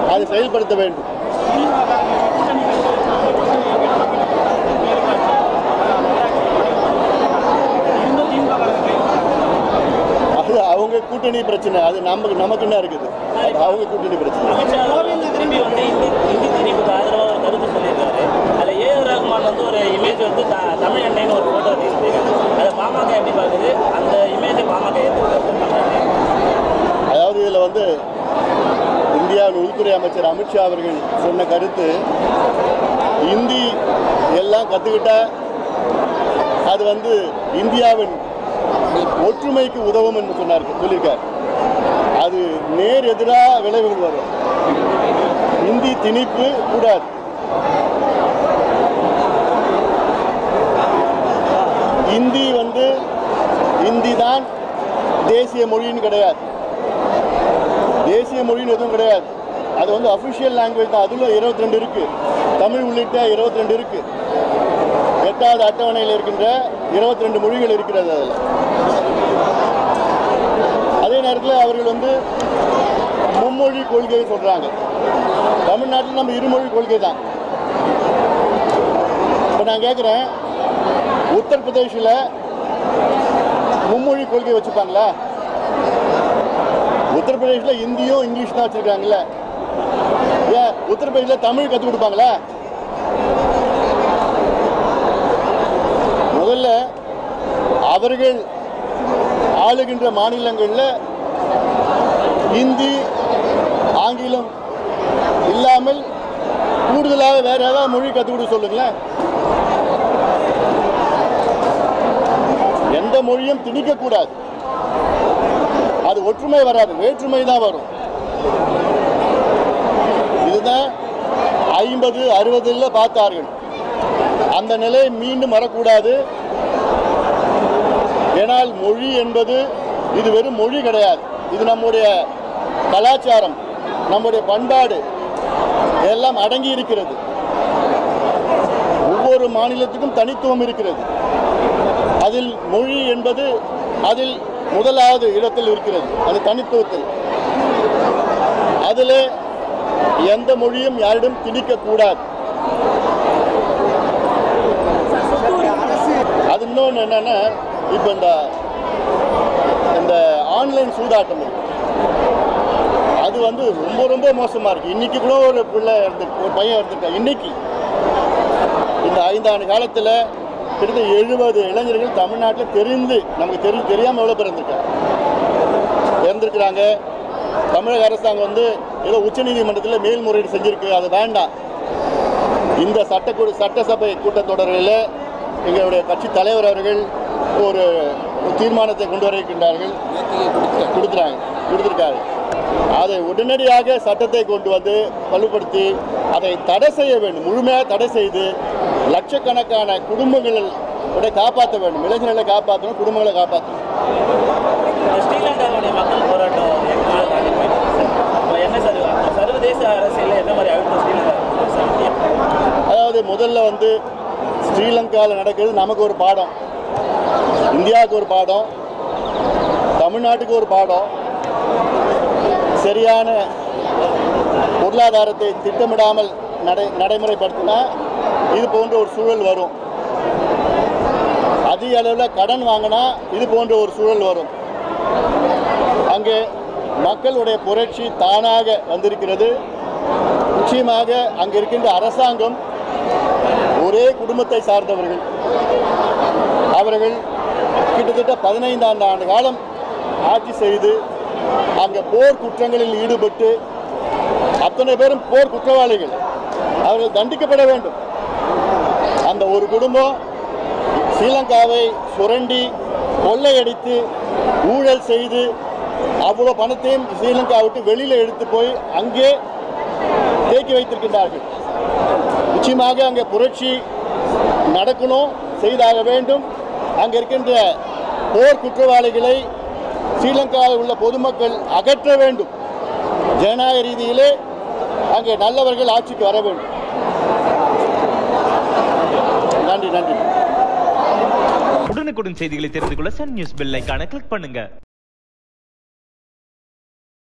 அதை செயல்படுத்த வேண்டும் அது அவங்க கூட்டணி பிரச்சனை அது நமக்கு நமக்கு என்ன இருக்குது அது அவங்க கூட்டணி பிரச்சனை அமித்ஷா திரும்பி வந்து இந்தி இந்தி திணிப்புக்கு ஆதரவாக ஒரு கருத்து சொல்லியிருக்காரு அதில் ஏஆர் ரஹ்மான் வந்து ஒரு இமேஜ் வந்து த தமிழ் எண்ணெய்னு ஒரு ஃபோட்டோ வச்சுருக்காரு அதை பாமக எப்படி பார்க்குது அந்த இமேஜை பாமக ஏற்றுக்கிறாரு அதாவது இதில் வந்து இந்தியாவின் உள்துறை அமைச்சர் அமித்ஷா அவர்கள் சொன்ன கருத்து இந்தி எல்லாம் கற்றுக்கிட்டா அது வந்து இந்தியாவின் ஒற்றுமைக்கு உதவும் என்று சொன்னார் சொல்லியிருக்கார் அது நேர் எதிராக விளைவுகள் வரும் இந்தி திணிப்பு கூடாது இந்தி வந்து இந்தி தான் தேசிய மொழின்னு கிடையாது தேசிய மொழின்னு எதுவும் கிடையாது அது வந்து அஃபிஷியல் லாங்குவேஜ் தான் அதில் இருபத்தி ரெண்டு இருக்கு தமிழ் உள்ளிட்ட இருபத்தி ரெண்டு இருக்கு எட்டாவது அட்டவணையில் இருக்கின்ற இருபத்தி ரெண்டு மொழிகள் இருக்கிறது அதில் அதே நேரத்தில் அவர்கள் வந்து மும்மொழி கொள்கையை சொல்கிறாங்க தமிழ்நாட்டில் நம்ம இருமொழி கொள்கை தான் இப்போ நான் கேட்குறேன் உத்தரப்பிரதேசில் மும்மொழி கொள்கை வச்சுப்பாங்களா உத்தரப்பிரதேசில் இந்தியும் இங்கிலீஷ் தான் வச்சுருக்காங்கல்ல ஏன் உத்தரப்பிரதேசில் தமிழ் கற்றுக் கொடுப்பாங்களா முதல்ல அவர்கள் ஆளுகின்ற மாநிலங்களில் இந்தி ஆங்கிலம் இல்லாமல் கூடுதலாக வேற ஏதாவது மொழி கற்றுக் கொடுக்க சொல்லுங்களேன் எந்த மொழியும் திணிக்கக்கூடாது அது ஒற்றுமை வராது வேற்றுமை தான் வரும் இதுதான் ஐம்பது அறுபதுல பார்த்தார்கள் அந்த நிலை மீண்டும் வரக்கூடாது ஏனால் மொழி என்பது இது வெறும் மொழி கிடையாது இது நம்முடைய கலாச்சாரம் நம்முடைய பண்பாடு எல்லாம் அடங்கி இருக்கிறது ஒவ்வொரு மாநிலத்துக்கும் தனித்துவம் இருக்கிறது அதில் மொழி என்பது அதில் முதலாவது இடத்தில் இருக்கிறது அது தனித்துவத்தில் அதில் எந்த மொழியும் யாரிடம் திணிக்கக்கூடாது அது இன்னொன்று என்னன்னா இப்போ இந்த இந்த ஆன்லைன் சூதாட்டம் இருக்கு அது வந்து ரொம்ப ரொம்ப மோசமாக இருக்குது இன்னைக்கு கூட ஒரு பிள்ளை இருந்து ஒரு பையன் இருந்திருக்கான் இன்னைக்கு இந்த ஐந்தாண்டு காலத்தில் கிட்டத்தட்ட எழுபது இளைஞர்கள் தமிழ்நாட்டில் தெரிந்து நமக்கு தெரி தெரியாமல் எவ்வளோ பேர் இருந்திருக்காங்க இறந்துருக்கிறாங்க தமிழக அரசாங்கம் வந்து ஏதோ உச்சநீதிமன்றத்தில் மேல்முறையீடு செஞ்சிருக்கு அது வேண்டாம் இந்த சட்டக்கூட சட்டசபை கூட்டத்தொடரில் எங்களுடைய கட்சி தலைவர் அவர்கள் ஒரு ஒரு தீர்மானத்தை கொண்டு வர இருக்கின்றார்கள் கொடுத்துறாங்க கொடுத்துருக்காரு அதை உடனடியாக சட்டத்தை கொண்டு வந்து வலுப்படுத்தி அதை தடை செய்ய வேண்டும் முழுமையாக தடை செய்து லட்சக்கணக்கான குடும்பங்களை காப்பாற்ற வேண்டும் இளைஞர்களை காப்பாற்றணும் குடும்பங்களை காப்பாற்றணும் இந்த ஸ்ரீலங்காவுடைய மக்கள் போராட்டம் எட்டு நாள் தாண்டி போயிட்டு இருக்கு சார். அப்ப என்ன சார் சர்வதேச அரசியலில் எந்த மாதிரி அழுத்தம் ஸ்ரீலங்கா சார் அதாவது முதல்ல வந்து ஸ்ரீலங்காவில் நடக்கிறது நமக்கு ஒரு பாடம் இந்தியாவுக்கு ஒரு பாடம் தமிழ்நாட்டுக்கு ஒரு பாடம் சரியான பொருளாதாரத்தை திட்டமிடாமல் நடை நடைமுறைப்படுத்தினா இது போன்ற ஒரு சூழல் வரும் அதிக அளவில் கடன் வாங்கினா இது போன்ற ஒரு சூழல் வரும் அங்கே மக்களுடைய புரட்சி தானாக வந்திருக்கிறது நிச்சயமாக அங்கே இருக்கின்ற அரசாங்கம் ஒரே குடும்பத்தை சார்ந்தவர்கள் அவர்கள் கிட்டத்தட்ட பதினைந்தாண்டு ஆண்டு காலம் ஆட்சி செய்து அங்கே போர் குற்றங்களில் ஈடுபட்டு அத்தனை பேரும் போர் குற்றவாளிகள் அவர்கள் தண்டிக்கப்பட வேண்டும் அந்த ஒரு குடும்பம் ஸ்ரீலங்காவை சுரண்டி கொள்ளையடித்து ஊழல் செய்து அவ்வளோ பணத்தையும் ஸ்ரீலங்கா விட்டு வெளியில் எடுத்து போய் அங்கே தேக்கி வைத்திருக்கின்றார்கள் நிச்சயமாக அங்கே புரட்சி நடக்கணும் செய்தாக வேண்டும் அங்கே இருக்கின்ற போர் குற்றவாளிகளை ஸ்ரீலங்காவில் உள்ள பொதுமக்கள் அகற்ற வேண்டும் ஜனநாயக ரீதியிலே அங்கே நல்லவர்கள் ஆட்சிக்கு வர வேண்டும் நன்றி நன்றி உடனுக்குடன் செய்திகளை தெரிந்து கொள்ள சன் நியூஸ் பெல் ஐகானை கிளிக் பண்ணுங்க